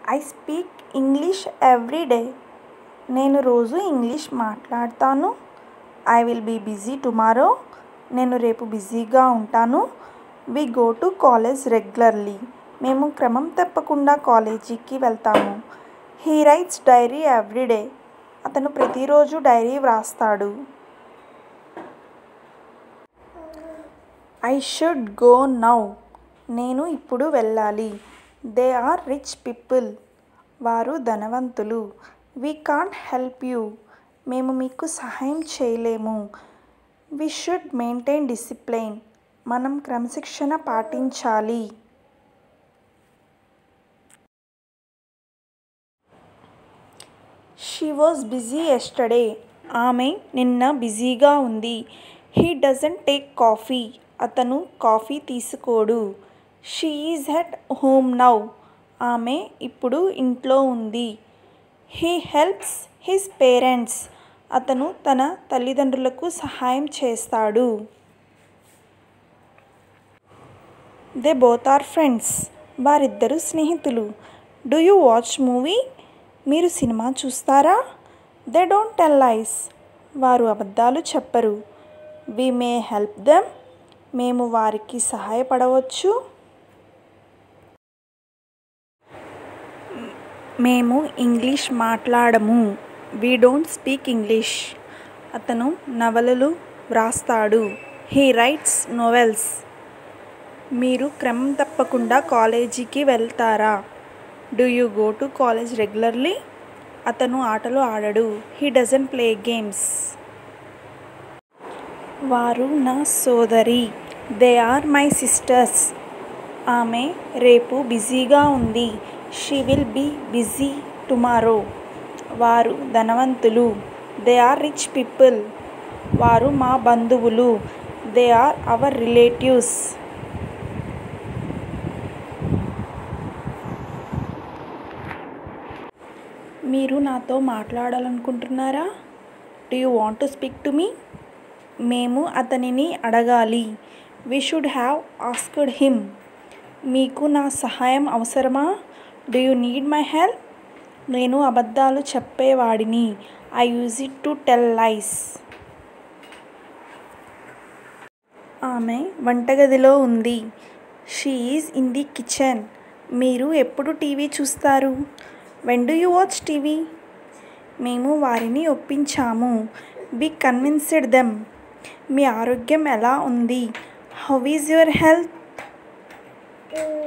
I speak English every day నేను రోజు English మాట్లాడతాను I will be busy tomorrow నేను రేపు బిజీగా ఉంటాను we go to college regularly మేము క్రమం తప్పకుండా కాలేజీకి వెళ్తాము he writes diary every day అతను ప్రతిరోజు డైరీ వ్రాస్తాడు ఐ షుడ్ గో నౌ నేను ఇప్పుడు వెళ్ళాలి దే ఆర్ రిచ్ పీపుల్ వారు ధనవంతులు వీ కాంట్ హెల్ప్ యూ మేము మీకు సహాయం చేయలేము వి షుడ్ మెయింటైన్ డిసిప్లైన్ మనం క్రమశిక్షణ పాటించాలి షీ వాజ్ బిజీ ఎస్టర్డే ఆమె నిన్న బిజీగా ఉంది హీ డజంట్ టేక్ కాఫీ అతను కాఫీ తీసుకోడు she is at home now ఆమె ఇప్పుడు ఇంట్లో ఉంది హీ హెల్ప్స్ హిస్ పేరెంట్స్ అతను తన తల్లిదండ్రులకు సహాయం చేస్తాడు దే బోత్ ఆర్ ఫ్రెండ్స్ వారిద్దరు స్నేహితులు డూ యూ వాచ్ మూవీ మీరు సినిమా చూస్తారా దే డోంట్ టెల్ లైస్ వారు అబద్ధాలు చెప్పరు వి మే హెల్ప్ దెమ్ మేము వారికి సహాయపడవచ్చు మేము ఇంగ్లీష్ మాట్లాడము వీ డోంట్ స్పీక్ ఇంగ్లీష్ అతను నవలలు వ్రాస్తాడు హీ రైట్స్ నోవెల్స్ మీరు క్రమం తప్పకుండా కాలేజీకి వెళ్తారా do you go to college regularly అతను ఆటలు ఆడడు హీ డజన్ ప్లే గేమ్స్ వారు నా సోదరి దే ఆర్ మై సిస్టర్స్ ఆమె రేపు బిజీగా ఉంది she will be busy tomorrow వారు ధనవంతులు దే ఆర్ రిచ్ పీపుల్ వారు మా బంధువులు దే ఆర్ అవర్ రిలేటివ్స్ మీరు నాతో మాట్లాడాలనుకుంటున్నారా do you want to speak to me మేము అతనిని అడగాలి we should have asked him మీకు నా సహాయం అవసరమా do you need my help నేను అబద్ధాలు చెప్పేవాడిని I use it to tell lies ఆమె వంటగదిలో ఉంది she is in the kitchen మీరు ఎప్పుడు టీవీ చూస్తారు when do you watch TV మేము వారిని ఒప్పించాము బి కన్విన్స్డ్ దెమ్ మీ ఆరోగ్యం ఎలా ఉంది హౌ ఈజ్ యువర్ హెల్త్